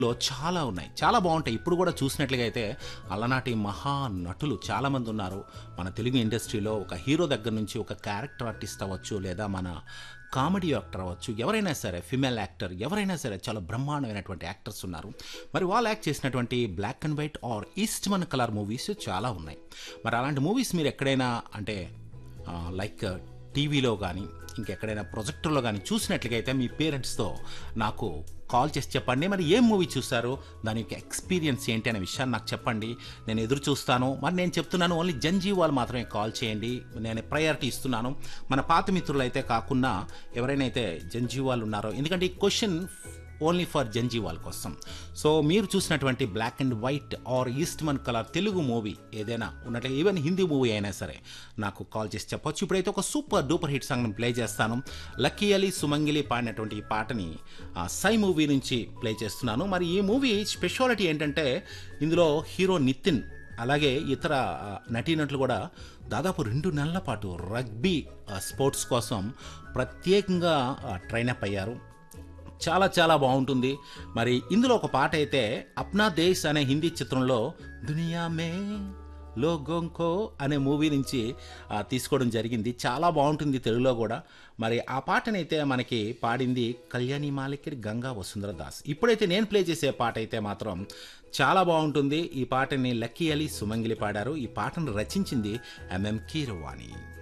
లో చాలా ఉన్నాయి చాలా బాగుంటాయి ఇప్పుడు కూడా చూసినట్లుగా అయితే అలనాటి మహా నటులు చాలామంది ఉన్నారు మన తెలుగు ఇండస్ట్రీలో ఒక హీరో దగ్గర నుంచి ఒక క్యారెక్టర్ ఆర్టిస్ట్ అవ్వచ్చు లేదా మన కామెడీ యాక్టర్ అవ్వచ్చు ఎవరైనా సరే ఫిమేల్ యాక్టర్ ఎవరైనా సరే చాలా బ్రహ్మాండమైనటువంటి యాక్టర్స్ ఉన్నారు మరి వాళ్ళు యాక్ట్ చేసినటువంటి black and white or Eastman colour movies చాలా ఉన్నాయి మరి అలాంటి మూవీస్ మీరు ఎక్కడైనా అంటే లైక్ టీవీలో కానీ ఇంకెక్కడైనా ప్రొజెక్టర్లో కానీ చూసినట్లుగా అయితే మీ పేరెంట్స్తో నాకు కాల్ చేసి చెప్పండి మరి ఏం మూవీ చూసారో దాని యొక్క ఎక్స్పీరియన్స్ ఏంటి అనే విషయాన్ని నాకు చెప్పండి నేను ఎదురు చూస్తాను మరి నేను చెప్తున్నాను ఓన్లీ జంజీ వాళ్ళు మాత్రమే కాల్ చేయండి నేను ప్రయారిటీ ఇస్తున్నాను మన పాత మిత్రులు అయితే కాకుండా ఎవరైనా అయితే జంజీ వాళ్ళు ఉన్నారో ఎందుకంటే ఈ క్వశ్చన్ ఓన్లీ ఫర్ జంజీవాల్ కోసం సో మీరు చూసినటువంటి black and white or Eastman colour Telugu movie ఏదైనా ఉన్నట్లయితే ఈవెన్ హిందీ మూవీ అయినా సరే నాకు కాల్ చేసి చెప్పొచ్చు ఇప్పుడైతే ఒక సూపర్ డూపర్ హిట్ సాంగ్ నేను ప్లే చేస్తాను లక్కీ అలీ సుమంగిలి పాడినటువంటి ఈ పాటని ఆ, సై మూవీ నుంచి ప్లే చేస్తున్నాను మరి ఈ మూవీ స్పెషాలిటీ ఏంటంటే ఇందులో హీరో నితిన్ అలాగే ఇతర ఆ, నటీనటులు కూడా దాదాపు రెండు నెలల పాటు రగ్బీ ఆ, స్పోర్ట్స్ కోసం ప్రత్యేకంగా ఆ, ట్రైన్ అప్ అయ్యారు చాలా చాలా బాగుంటుంది మరి ఇందులో ఒక పాట అయితే అప్నా దేశ్ అనే హిందీ చిత్రంలో దునియా మే లోగోంకో అనే మూవీ నుంచి ఆ, తీసుకోవడం జరిగింది చాలా బాగుంటుంది తెలుగులో కూడా మరి ఆ పాటనైతే మనకి పాడింది కళ్యాణి మాలిక్ గంగా వసుంధర దాస్ ఇప్పుడైతే నేను ప్లే చేసే పాట అయితే మాత్రం చాలా బాగుంటుంది ఈ పాటని లక్కీ అలీ సుమంగిలి పాడారు ఈ పాటను రచించింది ఎంఎం కీరవాణి